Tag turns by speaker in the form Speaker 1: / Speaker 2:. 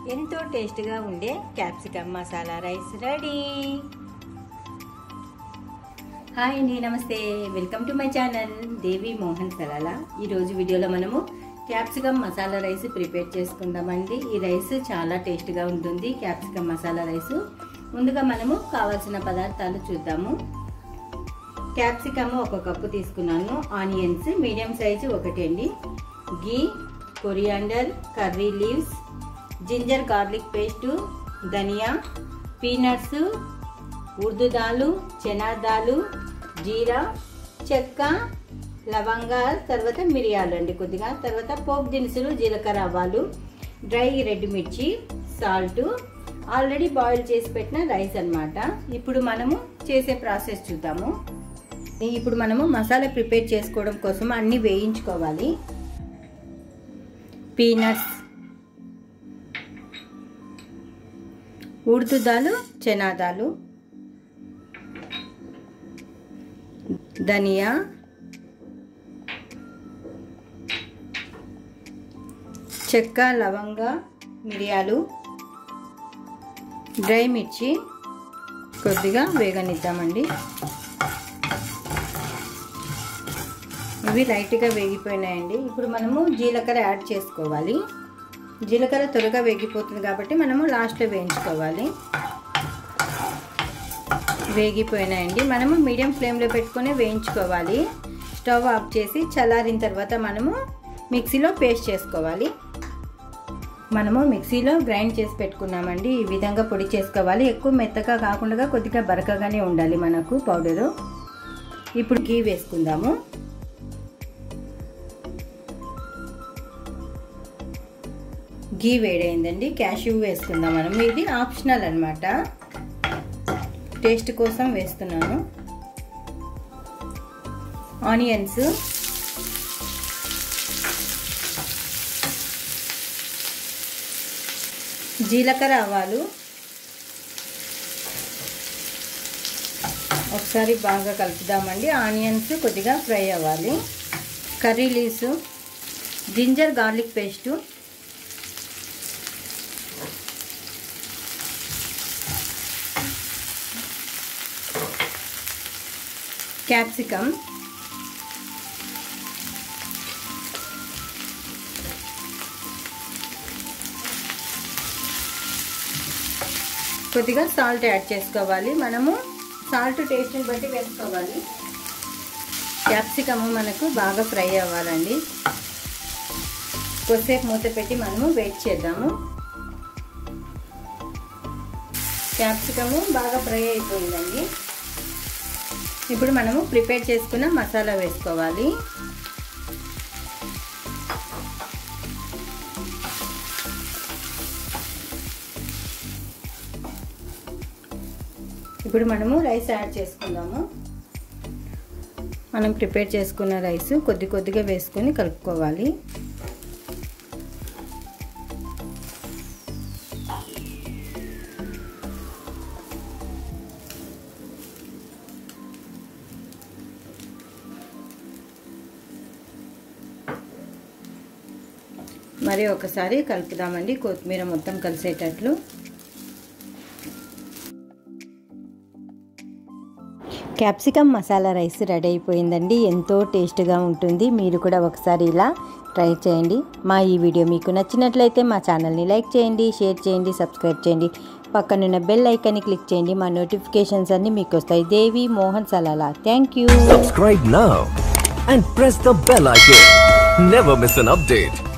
Speaker 1: ఎంతో టేస్ట్గా ఉండే capsicum masala rice ready hi అండి నమస్తే welcome to my channel Devi Mohan Salala ఈరోజు వీడియోలో మనము క్యాప్సికమ్ మసాలా రైస్ ప్రిపేర్ చేసుకుందామండి ఈ రైస్ చాలా టేస్ట్గా ఉంటుంది క్యాప్సికమ్ మసాలా రైస్ ముందుగా మనము కావాల్సిన పదార్థాలు చూద్దాము క్యాప్సికమ్ ఒక కప్పు తీసుకున్నాను ఆనియన్స్ మీడియం సైజు ఒకటి అండి ghee coriander curry leaves ginger garlic paste ధనియా పీనట్స్ ఉర్దు దాలు చెనా దాలు జీరా చెక్క లవంగాలు తర్వాత మిరియాలు అండి కొద్దిగా తర్వాత పోపు దినుసులు జీలకర్ర ఆవాలు డ్రై రెడ్ మిర్చి సాల్ట్ ఆల్రెడీ బాయిల్ చేసి పెట్టిన రైస్ అనమాట ఇప్పుడు మనము చేసే ప్రాసెస్ చూద్దాము ఇప్పుడు మనము మసాలా ప్రిపేర్ చేసుకోవడం కోసం అన్నీ వేయించుకోవాలి పీనట్స్ ఉర్దు దాలు చెనా దాలు ధనియా చెక్క లవంగ మిరియాలు డ్రై మిర్చి కొద్దిగా వేగనిద్దామండి ఇవి లైట్గా వేగిపోయినాయండి ఇప్పుడు మనము జీలకర్ర యాడ్ చేసుకోవాలి జీలకర్ర త్వరగా వేగిపోతుంది కాబట్టి మనము లాస్ట్లో వేయించుకోవాలి వేగిపోయినాయండి మనము మీడియం ఫ్లేమ్లో పెట్టుకొని వేయించుకోవాలి స్టవ్ ఆఫ్ చేసి చల్లారిన తర్వాత మనము మిక్సీలో పేస్ట్ చేసుకోవాలి మనము మిక్సీలో గ్రైండ్ చేసి పెట్టుకున్నామండి ఈ విధంగా పొడి చేసుకోవాలి ఎక్కువ మెత్తగా కాకుండా కొద్దిగా బరకగానే ఉండాలి మనకు పౌడరు ఇప్పుడు గీ వేసుకుందాము గీ వేడైందండి క్యాష్యూ వేసుకుందాం మనం ఇది ఆప్షనల్ అనమాట టేస్ట్ కోసం వేస్తున్నాను ఆనియన్స్ జీలకర్ర ఆవాలు ఒకసారి బాగా కలుపుదామండి ఆనియన్స్ కొద్దిగా ఫ్రై అవ్వాలి curry leaves ginger garlic paste capsicum కొద్దిగా సాల్ట్ యాడ్ చేసుకోవాలి మనము సాల్ట్ టేస్ట్ని బట్టి వేసుకోవాలి క్యాప్సికమ్ మనకు బాగా ఫ్రై అవ్వాలండి కొద్దిసేపు మూత పెట్టి మనము వెయిట్ చేద్దాము క్యాప్సికము బాగా ఫ్రై అయిపోయిందండి ఇప్పుడు మనము ప్రిపేర్ చేసుకున్న మసాలా వేసుకోవాలి ఇప్పుడు మనము రైస్ యాడ్ చేసుకుందాము మనం ప్రిపేర్ చేసుకున్న రైస్ కొద్ది కొద్దిగా వేసుకొని కలుపుకోవాలి మరి ఒకసారి కలుపుదామండి కొత్తిమీర మొత్తం కలిసేటట్లు క్యాప్సికమ్ మసాలా రైస్ రెడీ అయిపోయిందండి ఎంతో టేస్ట్గా ఉంటుంది మీరు కూడా ఒకసారి ఇలా ట్రై చేయండి మా ఈ వీడియో మీకు నచ్చినట్లయితే మా ఛానల్ని లైక్ చేయండి షేర్ చేయండి సబ్స్క్రైబ్ చేయండి పక్కనున్న బెల్ ఐకాన్ని క్లిక్ చేయండి మా నోటిఫికేషన్స్ అన్నీ మీకు వస్తాయి Devi Mohan Salala thank you
Speaker 2: Subscribe now and press the bell icon. Never miss an update.